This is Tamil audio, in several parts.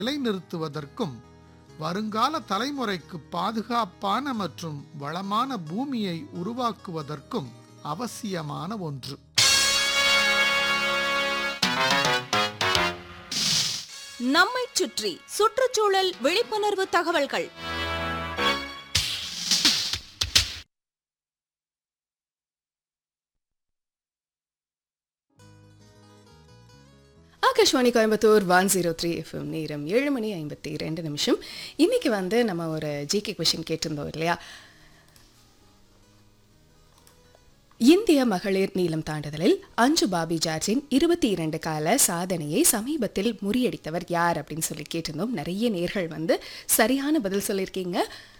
நிலைநிறுத்துவதற்கும் வருங்கால தலைமுறைக்கு பாதுகாப்பான மற்றும் வளமான பூமியை உருவாக்குவதற்கும் அவசியமான ஒன்று நம்மைச் சுற்றி சுற்றுச்சூழல் விழிப்புணர்வு தகவல்கள் Akashvani Coimbatore one zero three FM நேரம் ஏழு மணி ஐம்பத்தி ரெண்டு நிமிஷம் இன்னைக்கு வந்து நம்ம ஒரு ஜிகே கொஷின் கேட்டிருந்தோம் இல்லையா இந்திய மகளிர் நீளம் தாண்டுதலில் அஞ்சு பாபி ஜார்ஜின் இருபத்தி இரண்டு கால சாதனையை சமீபத்தில் முறியடித்தவர் யார் அப்படின்னு சொல்லி கேட்டிருந்தோம் நிறைய நேர்கள் வந்து சரியான பதில் சொல்லியிருக்கீங்க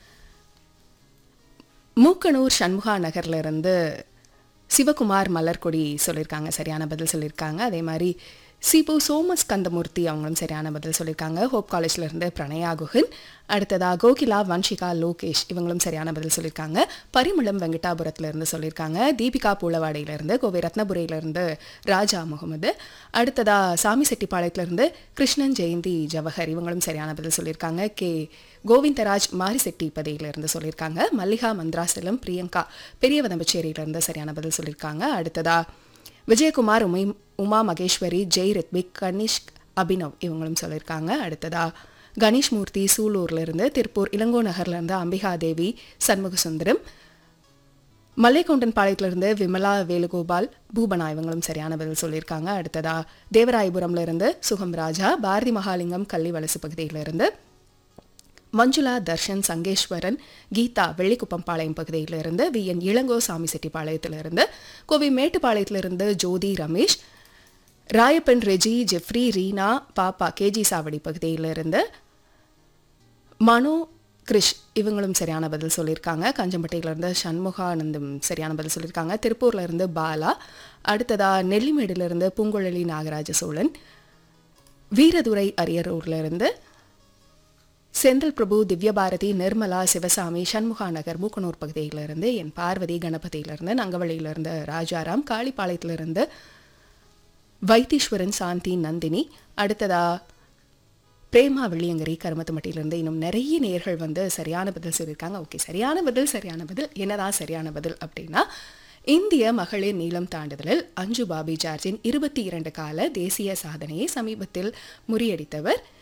மூக்கனூர் சண்முகா நகர்ல இருந்து சிவகுமார் மலர்கொடி சொல்லியிருக்காங்க சரியான பதில் சொல்லியிருக்காங்க அதே மாதிரி சிபு சோமஸ் கந்தமூர்த்தி அவங்களும் சரியான பதில் சொல்லியிருக்காங்க ஹோப் காலேஜ்ல இருந்து பிரணயா குஹன் அடுத்ததா கோகிலா வன்ஷிகா லோகேஷ் இவங்களும் சரியான பதில் சொல்லியிருக்காங்க பரிமளம் வெங்கடாபுரத்துல இருந்து சொல்லியிருக்காங்க தீபிகா பூளவாடியில இருந்து கோவை ரத்னபுரையில இருந்து ராஜா முகமது அடுத்ததா சாமி செட்டிப்பாளையத்துல இருந்து கிருஷ்ணன் ஜெயந்தி ஜவஹர் இவங்களும் சரியான பதில் சொல்லியிருக்காங்க கே கோவிந்தராஜ் மாரிசெட்டி பதியிலிருந்து சொல்லியிருக்காங்க மல்லிகா மந்த்ராசலம் பிரியங்கா பெரியவதம்பச்சேரியிலிருந்து சரியான பதில் சொல்லியிருக்காங்க அடுத்ததா விஜயகுமார் உமை உமா மகேஸ்வரி ஜெய் ரித்விக் கனிஷ்க் அபினவ் இவங்களும் சொல்லியிருக்காங்க அடுத்ததா கணேஷ் மூர்த்தி சூலூர்ல இருந்து திருப்பூர் இளங்கோ நகர்ல இருந்து அம்பிகா தேவி சண்முக சுந்தரம் மல்லைக்கவுண்டன் பாளையத்திலிருந்து விமலா வேலுகோபால் பூபனா இவங்களும் சரியான பதில் சொல்லியிருக்காங்க அடுத்ததா தேவராயபுரம்ல இருந்து சுகம் ராஜா பாரதி மகாலிங்கம் கள்ளி வலசு பகுதியிலிருந்து மஞ்சுளா தர்ஷன் சங்கேஸ்வரன் கீதா வெள்ளிக்குப்பம் பாளையம் பகுதியிலிருந்து வி என் இளங்கோ சாமி செட்டிப்பாளையத்திலிருந்து கோவை மேட்டுப்பாளையத்திலிருந்து ஜோதி ரமேஷ் ராயப்பன் ரெஜி ஜெஃப்ரி ரீனா பாப்பா கேஜி சாவடி பகுதியிலிருந்து மனோ கிரிஷ் இவங்களும் சரியான பதில் சொல்லியிருக்காங்க கஞ்சம்பட்டியிலேருந்து சண்முகானந்தம் சரியான பதில் சொல்லியிருக்காங்க திருப்பூர்ல இருந்து பாலா அடுத்ததா நெல்லிமேடுலேருந்து பூங்குழலி நாகராஜ சோழன் வீரதுரை அரியரூர்ல இருந்து செந்தில் பிரபு திவ்யபாரதி நிர்மலா சிவசாமி சண்முகா நகர் மூக்கனூர் பகுதியிலிருந்து என் பார்வதி கணபதியிலிருந்து நங்கவழியிலிருந்து ராஜாராம் காளிப்பாளையத்திலிருந்து வைத்தீஸ்வரன் சாந்தி நந்தினி அடுத்ததா பிரேமா வெள்ளியங்கரி கருமத்துமட்டியிலிருந்து இன்னும் நிறைய நேர்கள் வந்து சரியான பதில் சொல்லியிருக்காங்க ஓகே சரியான பதில் சரியான பதில் என்னதான் சரியான பதில் அப்படின்னா இந்திய மகளிர் நீளம் தாண்டுதலில் அஞ்சு பாபி ஜார்ஜின் இருபத்தி இரண்டு கால தேசிய சாதனையை சமீபத்தில் முறியடித்தவர்